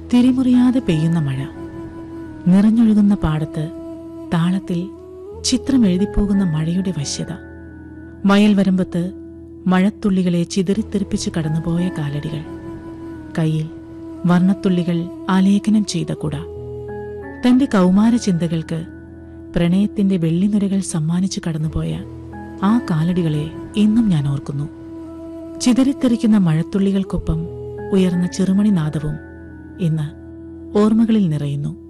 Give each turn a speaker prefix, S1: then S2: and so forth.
S1: തിരിമുറിയാതെ പെയ്യുന്ന മഴ നിറഞ്ഞൊഴുകുന്ന പാടത്ത് താളത്തിൽ ചിത്രം എഴുതിപ്പോകുന്ന മഴയുടെ വശ്യത വയൽ വരമ്പത്ത് മഴത്തുള്ളികളെ ചിതറിത്തെറിപ്പിച്ച് കടന്നുപോയ കാലടികൾ കയ്യിൽ വർണ്ണത്തുള്ളികൾ ആലേഖനം ചെയ്ത കുട തന്റെ കൗമാര ചിന്തകൾക്ക് പ്രണയത്തിന്റെ വെള്ളിനുരകൾ സമ്മാനിച്ചു കടന്നുപോയ ആ കാലടികളെ ഇന്നും ഞാൻ ഓർക്കുന്നു ചിതറിത്തെറിക്കുന്ന മഴത്തുള്ളികൾക്കൊപ്പം ഉയർന്ന ചെറുമണി നാദവും ഇന്ന് ഓർമ്മകളിൽ നിറയുന്നു